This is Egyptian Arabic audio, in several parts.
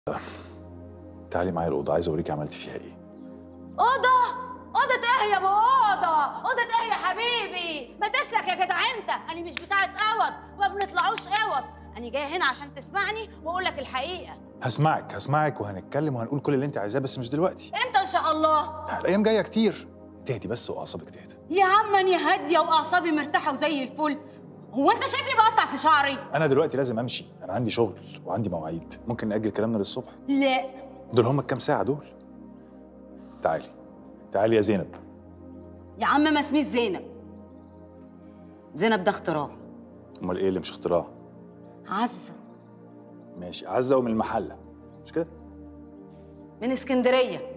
تعالي معايا الاوضه عايز اوريكي عملت فيها ايه اوضه اوضه ايه يا ابو اوضه اوضه ايه يا حبيبي ما تسلك يا جدع انت انا مش بتاعه اوض وما بنطلعوش اوض انا جايه هنا عشان تسمعني واقول لك الحقيقه هسمعك هسمعك وهنتكلم وهنقول كل اللي انت عايزاه بس مش دلوقتي امتى ان شاء الله الايام جايه كتير تهدي بس واعصابك تهدى يا عم انا هاديه واعصابي مرتاحه وزي الفل هو انت شايفني بقطع في شعري انا دلوقتي لازم امشي انا عندي شغل وعندي مواعيد ممكن ناجل كلامنا للصبح لا دول هم الكام ساعه دول تعالي تعالي يا زينب يا عم ما اسميش زينب زينب ده اختراع امال ايه اللي مش اختراع عزه ماشي عزه ومن المحله مش كده من اسكندريه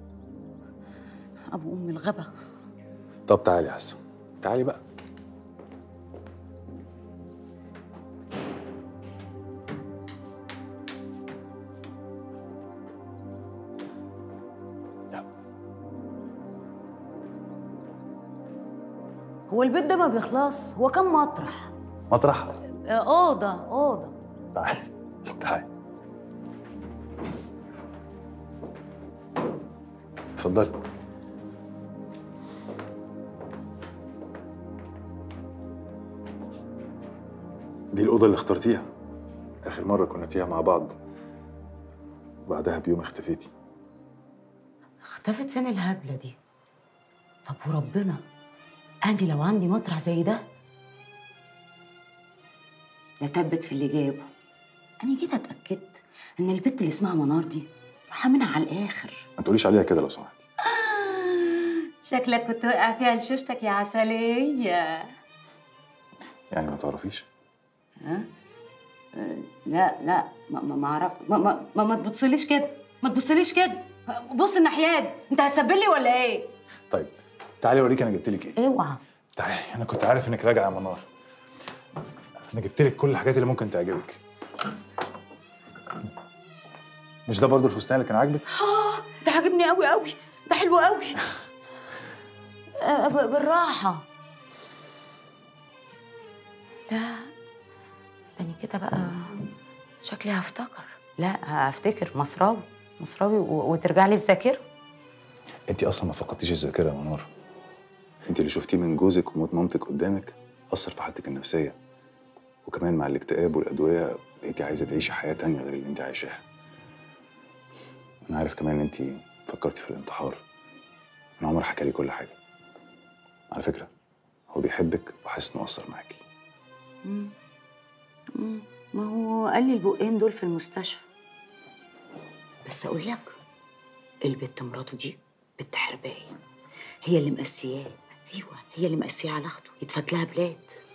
ابو ام الغبا طب تعالي يا عزه تعالي بقى يلا. هو البيت ده ما بيخلص هو كم مطرح مطرح آه، اوضه اوضه تعالي تعالي اتفضلي دي الأوضة اللي اخترتيها آخر مرة كنا فيها مع بعض بعدها بيوم اختفيتي اختفت فين الهبله دي طب وربنا أنا لو عندي مطرح زي ده لتبت في اللي جابه أنا جيت اتاكدت ان البت اللي اسمها منار دي رايحه منها على الاخر ما تقوليش عليها كده لو سمحتي شكلك كنت واقع فيها لشوشتك يا عسليه يعني ما تعرفيش ها آه، لا لا ما ما ما اعرف ما ما ما, ما تبصليش كده ما تبصليش كده بص الناحيه دي انت هتسبل لي ولا ايه طيب تعالي اوريك انا جبت لك ايه اوعى تعالي انا كنت عارف انك راجعه يا منار انا جبت لك كل الحاجات اللي ممكن تعجبك مش ده برضو الفستان اللي كان عاجبك اه ده عاجبني قوي قوي ده حلو قوي آه، ب- بالراحه لا تاني كده بقى شكلي هفتكر لا هفتكر مصراوي مصراوي و- وترجع لي الذاكره انت اصلا ما فقدتيش الذاكره يا منار انت اللي شفتيه من جوزك وموت مامتك قدامك اثر في حالتك النفسيه وكمان مع الاكتئاب والادويه بقيتي عايزه تعيشي حياه تانية غير اللي انت عايشاها انا عارف كمان ان انت فكرتي في الانتحار انا عمر حكى لي كل حاجه على فكره هو بيحبك وحاسس انه اثر معاكي مم. مم. ما هو قال لي البقين دول في المستشفى بس اقول لك البت مراته دي بنت حربايه هي اللي مقسياه ايوه هي اللي مقسيه على اخته يتفات لها بلاد